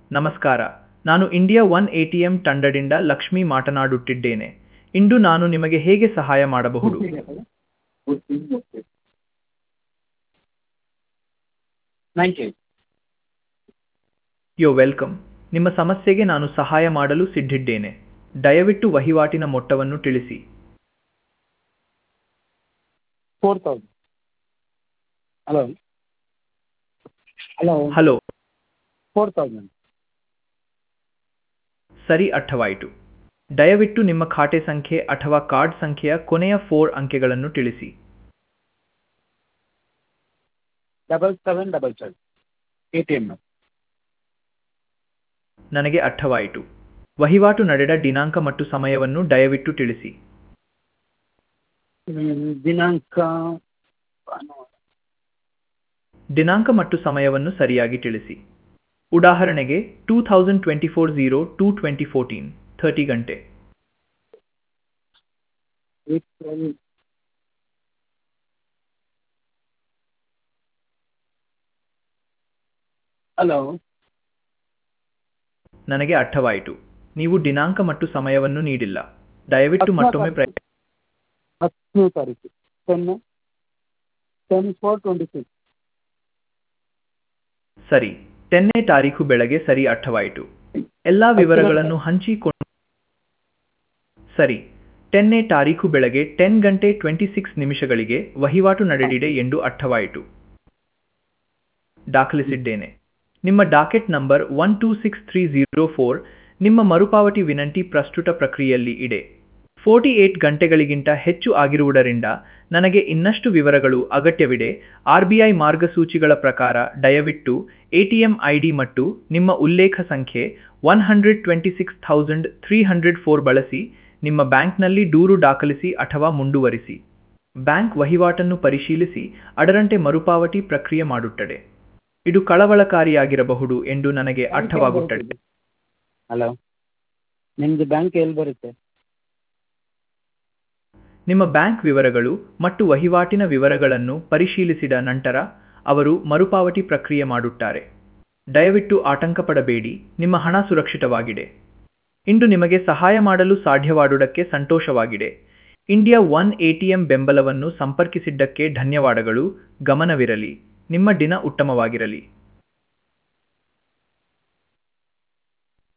ನಮಸ್ಕಾರ ನಾನು India one A T M ತಂಡದಿಂದ ಲಕ್ಷ್ಮಿ ಮಾತನಾಡುತ್ತಿದ್ದೇನೆ ಇಂದು ನಾನು ನಿಮಗೆ ಹೇಗೆ ಸಹಾಯ ಮಾಡಬಹುದು ನೈಂಟಿ ಯೋ ವೆಲ್ಕಮ್ ನಿಮ್ಮ ಸಮಸ್ಯೆಗೆ ನಾನು ಸಹಾಯ ಮಾಡಲು ಸಿದ್ಧಿದ್ದೇನೆ ದಯವಿಟ್ಟು ವಹಿವಾಟಿನ ಮೊತ್ತವನ್ನು ತಿಳಿಸಿ four thousand hello hello hello four thousand ಸರಿ ಅರ್ಥವಾಯಿತು ದಯವಿಟ್ಟು ನಿಮ್ಮ ಖಾತೆ ಸಂಖ್ಯೆ ಅಥವಾ ಕಾರ್ಡ್ ಸಂಖ್ಯೆಯ ಕೊನೆಯ ಫೋರ್ ಅಂಕೆಗಳನ್ನು ತಿಳಿಸಿ double seven double seven A T M ನನಗೆ ಅರ್ಥವಾಯಿತು ವಹಿವಾಟು ನಡೆದ ದಿನಾಂಕ ಮತ್ತು ಸಮಯವನ್ನು ದಯವಿಟ್ಟು ತಿಳಿಸಿ ದಿನಾಂಕ ದಿನಾಂಕ ಮತ್ತು ಸಮಯವನ್ನು ಸರಿಯಾಗಿ ತಿಳಿಸಿ ಉದಾಹರಣೆಗೆ two thousand twenty four zero two twenty fourteen thirty ಗಂಟೆ ಏಪ್ರಿಲ್ ಹಲೋ ನನಗೆ ಅರ್ಥವಾಯಿತು ನೀವು ದಿನಾಂಕ ಮತ್ತು ಸಮಯವನ್ನು ನೀಡಿಲ್ಲ ದಯವಿಟ್ಟು ಮತ್ತೊಮ್ಮೆ ಪ್ರಯ ಹತ್ತನೇ ತಾರೀಕು ten ten four twenty six ಸರಿ ಟೆನ್ನೇ ತಾರೀಖು ಬೆಳಗ್ಗೆ ಸರಿ ಅರ್ಥವಾಯಿತು ಎಲ್ಲ ವಿವರಗಳನ್ನು ಹಂಚಿಕೊಂಡು ಸರಿ ಟೆನ್ನೇ ತಾರೀಖು ಬೆಳಗ್ಗೆ ಟೆನ್ ಗಂಟೆ ಟ್ವೆಂಟಿ ಸಿಕ್ಸ್ ನಿಮಿಷಗಳಿಗೆ ವಹಿವಾಟು ನಡೆದಿದೆ ಎಂದು ಅರ್ಥವಾಯಿತು ದಾಖಲಿಸಿದ್ದೇನೆ ನಿಮ್ಮ docket number one two six three zero four ನಿಮ್ಮ ಮರುಪಾವತಿ ವಿನಂತಿ ಪ್ರಸ್ತುತ ಪ್ರಕ್ರಿಯೆಯಲ್ಲಿ ಇದೆ ಫೋರ್ಟಿ ಏಟ್ ಗಂಟೆಗಳಿಗಿಂತ ಹೆಚ್ಚು ಆಗಿರುವುದರಿಂದ ನನಗೆ ಇನ್ನಷ್ಟು ವಿವರಗಳು ಅಗತ್ಯವಿದೆ ಆರ್ ಬಿ ಐ ಮಾರ್ಗಸೂಚಿಗಳ ಪ್ರಕಾರ ದಯವಿಟ್ಟು A T M I D ಮತ್ತು ನಿಮ್ಮ ಉಲ್ಲೇಖ ಸಂಖ್ಯೆ one hundred twenty six thousand three hundred four ಬಳಸಿ ನಿಮ್ಮ ಬ್ಯಾಂಕ್ನಲ್ಲಿ ದೂರು ದಾಖಲಿಸಿ ಅಥವಾ ಮುಂದುವರಿಸಿ ಬ್ಯಾಂಕ್ ವಹಿವಾಟನ್ನು ಪರಿಶೀಲಿಸಿ ಅದರಂತೆ ಮರುಪಾವತಿ ಪ್ರಕ್ರಿಯೆ ಮಾಡುತ್ತದೆ ಇದು ಕಳವಳಕಾರಿಯಾಗಿರಬಹುದು ಎಂದು ನನಗೆ ಅರ್ಥವಾಗುತ್ತದೆ ಹಲೋ ನಿಮ್ಮದು ಬ್ಯಾಂಕ್ ಎಲ್ಲಿ ಬರುತ್ತೆ ನಿಮ್ಮ ಬ್ಯಾಂಕ್ ವಿವರಗಳು ಮತ್ತು ವಹಿವಾಟಿನ ವಿವರಗಳನ್ನು ಪರಿಶೀಲಿಸಿದ ನಂತರ ಅವರು ಮರುಪಾವತಿ ಪ್ರಕ್ರಿಯೆ ಮಾಡುತ್ತಾರೆ ದಯವಿಟ್ಟು ಆತಂಕ ಪಡಬೇಡಿ ನಿಮ್ಮ ಹಣ ಸುರಕ್ಷಿತವಾಗಿದೆ ಇಂದು ನಿಮಗೆ ಸಹಾಯ ಮಾಡಲು ಸಾಧ್ಯವಾದುದಕ್ಕೆ ಸಂತೋಷವಾಗಿದೆ ಇಂಡಿಯಾ ಒನ್ ಎಟಿಎಂ ಬೆಂಬಲವನ್ನು ಸಂಪರ್ಕಿಸಿದ್ದಕ್ಕೆ ಧನ್ಯವಾದಗಳು ಗಮನವಿರಲಿ ನಿಮ್ಮ ದಿನ ಉತ್ತಮವಾಗಿರಲಿ